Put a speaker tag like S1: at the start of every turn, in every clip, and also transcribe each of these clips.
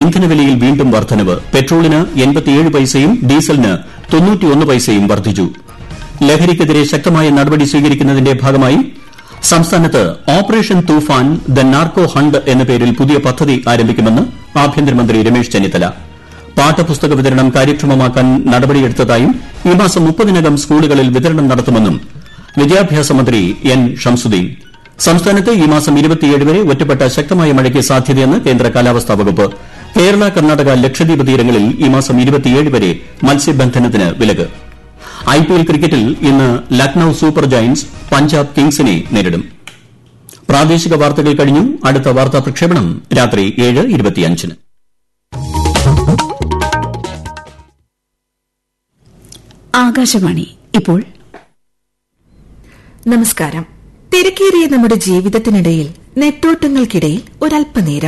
S1: ഇന്ധനവിലയിൽ വീണ്ടും വർദ്ധനവ് പെട്രോളിന് എൺപത്തിയേഴ് പൈസയും ഡീസലിന് തൊണ്ണൂറ്റിയൊന്ന് പൈസയും വർദ്ധിച്ചു ലഹരിക്കെതിരെ ശക്തമായ നടപടി സ്വീകരിക്കുന്നതിന്റെ ഭാഗമായി സംസ്ഥാനത്ത് operation Toofan the narco hunt എന്ന പേരിൽ പുതിയ പദ്ധതി ആരംഭിക്കുമെന്ന് ആഭ്യന്തരമന്ത്രി രമേശ് ചെന്നിത്തല പാഠപുസ്തക വിതരണം കാര്യക്ഷമമാക്കാൻ നടപടിയെടുത്തതായും ഈ മാസം മുപ്പതിനകം സ്കൂളുകളിൽ വിതരണം നടത്തുമെന്നും വിദ്യാഭ്യാസ മന്ത്രി എൻ ഷംസുദ്ദീൻ സംസ്ഥാനത്ത് ഈ മാസം വരെ ഒറ്റപ്പെട്ട ശക്തമായ മഴയ്ക്ക് സാധ്യതയെന്ന് കേന്ദ്ര കാലാവസ്ഥാ വകുപ്പ് കേരള കർണാടക ലക്ഷദ്വീപ് തീരങ്ങളിൽ ഈ മാസം വരെ മത്സ്യബന്ധനത്തിന് വിലക്ക് ഐപിഎൽ ക്രിക്കറ്റിൽ ഇന്ന് ലക്നൌ സൂപ്പർ ജയന്റ്സ് പഞ്ചാബ് കിങ്സിനെ നേരിടും പ്രാദേശിക വാർത്തകൾ കഴിഞ്ഞു അടുത്ത വാർത്താ പ്രക്ഷേപണം രാത്രി ഏഴ് ഇരുപത്തിയഞ്ചിന്
S2: ആകാശവാണി ഇപ്പോൾ
S3: നമസ്കാരം തിരക്കേറിയ നമ്മുടെ ജീവിതത്തിനിടയിൽ നെട്ടോട്ടങ്ങൾക്കിടയിൽ ഒരല്പനേരം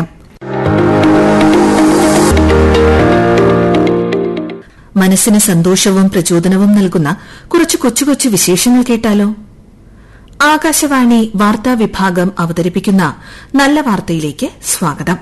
S3: മനസ്സിന് സന്തോഷവും പ്രചോദനവും നൽകുന്ന കുറച്ച് കൊച്ചു കൊച്ചു വിശേഷങ്ങൾ കേട്ടാലോ ആകാശവാണി വാർത്താ വിഭാഗം അവതരിപ്പിക്കുന്ന നല്ല വാർത്തയിലേക്ക് സ്വാഗതം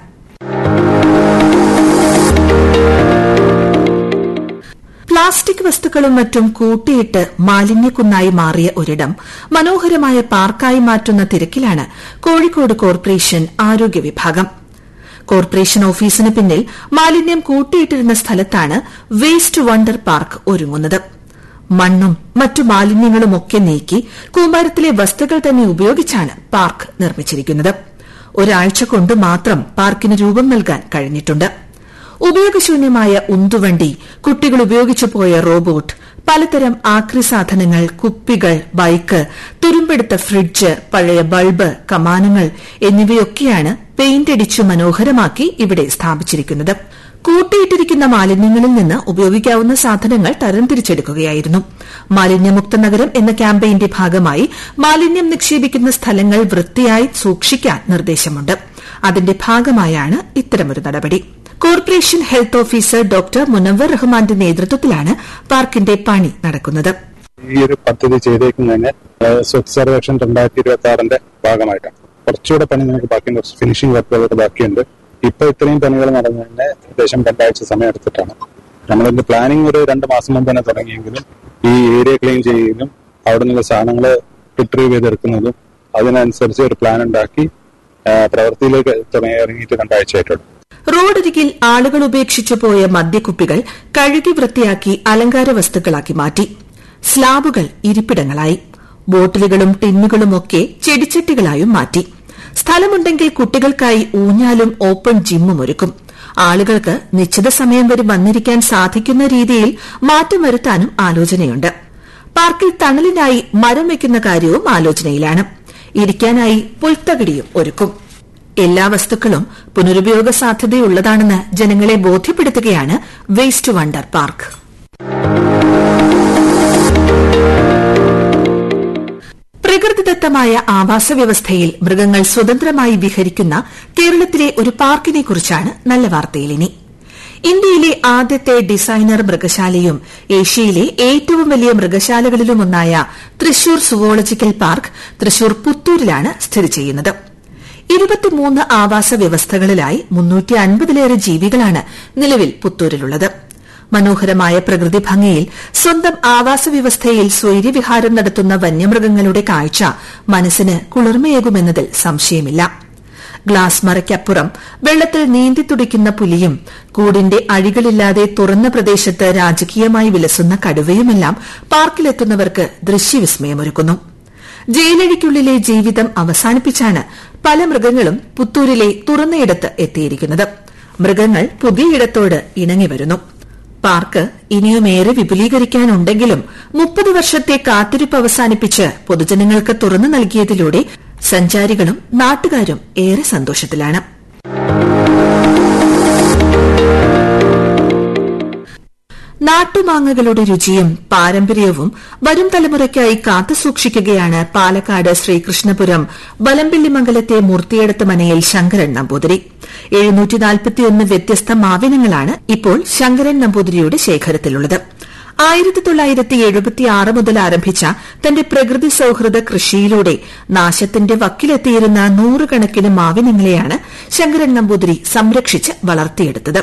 S3: പ്ലാസ്റ്റിക് വസ്തുക്കളും മറ്റും കൂട്ടിയിട്ട് മാലിന്യക്കുന്നായി മാറിയ ഒരിടം മനോഹരമായ പാർക്കായി മാറ്റുന്ന തിരക്കിലാണ് കോഴിക്കോട് കോർപ്പറേഷൻ ആരോഗ്യ വിഭാഗം കോർപ്പറേഷൻ ഓഫീസിന് പിന്നിൽ മാലിന്യം കൂട്ടിയിട്ടിരുന്ന സ്ഥലത്താണ് വേസ്റ്റ് വണ്ടർ പാർക്ക് ഒരുങ്ങുന്നത് മണ്ണും മറ്റു മാലിന്യങ്ങളുമൊക്കെ നീക്കി കൂമ്പാരത്തിലെ വസ്തുക്കൾ തന്നെ ഉപയോഗിച്ചാണ് പാർക്ക് നിർമ്മിച്ചിരിക്കുന്നത് ഒരാഴ്ച കൊണ്ട് മാത്രം പാർക്കിന് രൂപം നൽകാൻ കഴിഞ്ഞിട്ടുണ്ട് ഉപയോഗശൂന്യമായ ഉന്തുവണ്ടി കുട്ടികൾ ഉപയോഗിച്ചു പോയ റോബോട്ട് പലതരം ആക്രി സാധനങ്ങൾ കുപ്പികൾ ബൈക്ക് തുരുമ്പെടുത്ത ഫ്രിഡ്ജ് പഴയ ബൾബ് കമാനങ്ങൾ എന്നിവയൊക്കെയാണ് പെയിന്റ് അടിച്ചു മനോഹരമാക്കി ഇവിടെ സ്ഥാപിച്ചിരിക്കുന്നത് കൂട്ടിയിട്ടിരിക്കുന്ന മാലിന്യങ്ങളിൽ നിന്ന് ഉപയോഗിക്കാവുന്ന സാധനങ്ങൾ തരംതിരിച്ചെടുക്കുകയായിരുന്നു മാലിന്യമുക്ത നഗരം എന്ന ക്യാമ്പയിന്റെ ഭാഗമായി മാലിന്യം നിക്ഷേപിക്കുന്ന സ്ഥലങ്ങൾ വൃത്തിയായി സൂക്ഷിക്കാൻ നിർദ്ദേശമുണ്ട് അതിന്റെ ഭാഗമായാണ് ഇത്തരമൊരു നടപടി corporation health officer doctor Munavar റഹ്മാന്റെ നേതൃത്വത്തിലാണ് പാർക്കിന്റെ പണി നടക്കുന്നത്
S4: ഈ ഒരു പദ്ധതി ചെയ്തേക്കുന്നതിന് സ്വച്ഛ് സർവേക്ഷൻ രണ്ടായിരത്തി ഇരുപത്തി ആറിന്റെ ഭാഗമായിട്ടാണ് കുറച്ചുകൂടെ പണി നമുക്ക് ബാക്കിയുണ്ട് കുറച്ച് ഫിനിഷിംഗ് വർക്കുകളൊക്കെ ബാക്കിയുണ്ട് ഇപ്പൊ ഇത്രയും പണികൾ നടന്നതിന് ഏകദേശം രണ്ടാഴ്ച സമയം എടുത്തിട്ടാണ് നമ്മളിന്റെ പ്ലാനിങ് ഒരു രണ്ട് മാസം മുമ്പ് തന്നെ തുടങ്ങിയെങ്കിലും ഈ ഏരിയ ക്ലീൻ ചെയ്യുകയും അവിടെ നിന്നുള്ള സാധനങ്ങൾ റിട്രീവ് ചെയ്തെടുക്കുന്നതും അതിനനുസരിച്ച് ഒരു പ്ലാൻ ഉണ്ടാക്കി പ്രവൃത്തിയിലേക്ക് തുടങ്ങി ഇറങ്ങിയിട്ട് രണ്ടാഴ്ചയായിട്ടുള്ളൂ
S3: റോഡരികിൽ ആളുകൾ ഉപേക്ഷിച്ചു പോയ മദ്യക്കുപ്പികൾ കഴുകി വൃത്തിയാക്കി അലങ്കാര വസ്തുക്കളാക്കി മാറ്റി സ്ലാബുകൾ ഇരിപ്പിടങ്ങളായി ബോട്ടിലുകളും ടിന്നുകളുമൊക്കെ ചെടിച്ചട്ടികളായും മാറ്റി സ്ഥലമുണ്ടെങ്കിൽ കുട്ടികൾക്കായി ഊഞ്ഞാലും ഓപ്പൺ ജിമ്മും ഒരുക്കും ആളുകൾക്ക് നിശ്ചിത സമയം വരെ വന്നിരിക്കാൻ സാധിക്കുന്ന രീതിയിൽ മാറ്റം വരുത്താനും ആലോചനയുണ്ട് പാർക്കിൽ തണലിനായി മരം വയ്ക്കുന്ന കാര്യവും ആലോചനയിലാണ് ഇരിക്കാനായി പുൽത്തകിടിയും ഒരുക്കും എല്ലാ വസ്തുക്കളും പുനരുപയോഗ സാധ്യതയുള്ളതാണെന്ന് ജനങ്ങളെ ബോധ്യപ്പെടുത്തുകയാണ് വേസ്റ്റ് വണ്ടർ പാർക്ക് പ്രകൃതിദത്തമായ ആവാസ വ്യവസ്ഥയിൽ മൃഗങ്ങൾ സ്വതന്ത്രമായി വിഹരിക്കുന്ന കേരളത്തിലെ ഒരു പാർക്കിനെ കുറിച്ചാണ് നല്ല വാർത്തയിലിനി ഇന്ത്യയിലെ ആദ്യത്തെ ഡിസൈനർ മൃഗശാലയും ഏഷ്യയിലെ ഏറ്റവും വലിയ മൃഗശാലകളിലുമൊന്നായ തൃശൂർ സുവോളജിക്കൽ പാർക്ക് തൃശൂർ പുത്തൂരിലാണ് സ്ഥിതി ചെയ്യുന്നത് ഇരുപത്തിമൂന്ന് ആവാസ വ്യവസ്ഥകളിലായി മുന്നൂറ്റി അൻപതിലേറെ ജീവികളാണ് നിലവിൽ പുത്തൂരിലുള്ളത് മനോഹരമായ പ്രകൃതി ഭംഗിയിൽ സ്വന്തം ആവാസ വ്യവസ്ഥയിൽ സ്വൈര്യവിഹാരം നടത്തുന്ന വന്യമൃഗങ്ങളുടെ കാഴ്ച മനസ്സിന് കുളിർമയേകുമെന്നതിൽ സംശയമില്ല ഗ്ലാസ് മറയ്ക്കപ്പുറം വെള്ളത്തിൽ നീന്തിത്തുടിക്കുന്ന പുലിയും കൂടിന്റെ അഴികളില്ലാതെ തുറന്ന പ്രദേശത്ത് രാജകീയമായി വിലസുന്ന കടുവയുമെല്ലാം പാർക്കിലെത്തുന്നവർക്ക് ദൃശ്യവിസ്മയമൊരുക്കുന്നു ജയിലഴിക്കുള്ളിലെ ജീവിതം അവസാനിപ്പിച്ചാണ് പല മൃഗങ്ങളും പുത്തൂരിലെ തുറന്നയിടത്ത് എത്തിയിരിക്കുന്നത് മൃഗങ്ങൾ പുതിയ ഇടത്തോട് ഇണങ്ങി വരുന്നു പാർക്ക് ഇനിയുമേറെ വിപുലീകരിക്കാനുണ്ടെങ്കിലും മുപ്പത് വർഷത്തെ കാത്തിരിപ്പ് അവസാനിപ്പിച്ച് പൊതുജനങ്ങൾക്ക് തുറന്നു നൽകിയതിലൂടെ സഞ്ചാരികളും നാട്ടുകാരും ഏറെ സന്തോഷത്തിലാണ് നാട്ടുമാങ്ങകളുടെ രുചിയും പാരമ്പര്യവും വരും തലമുറയ്ക്കായി കാത്തുസൂക്ഷിക്കുകയാണ് പാലക്കാട് ശ്രീകൃഷ്ണപുരം വലമ്പിള്ളിമംഗലത്തെ മൂർത്തിയെടുത്ത മനയിൽ ശങ്കരൻ നമ്പൂതിരി വ്യത്യസ്ത മാവിനങ്ങളാണ് ഇപ്പോൾ ശങ്കരൻ നമ്പൂതിരിയുടെ ശേഖരത്തിലുള്ളത് ആയിരത്തി തൊള്ളായിരത്തി എഴുപത്തിയാറ് മുതൽ ആരംഭിച്ച തന്റെ പ്രകൃതി സൌഹൃദ കൃഷിയിലൂടെ നാശത്തിന്റെ വക്കിലെത്തിയിരുന്ന നൂറുകണക്കിന് മാവിനങ്ങളെയാണ് ശങ്കരൻ നമ്പൂതിരി സംരക്ഷിച്ച് വളർത്തിയെടുത്തത്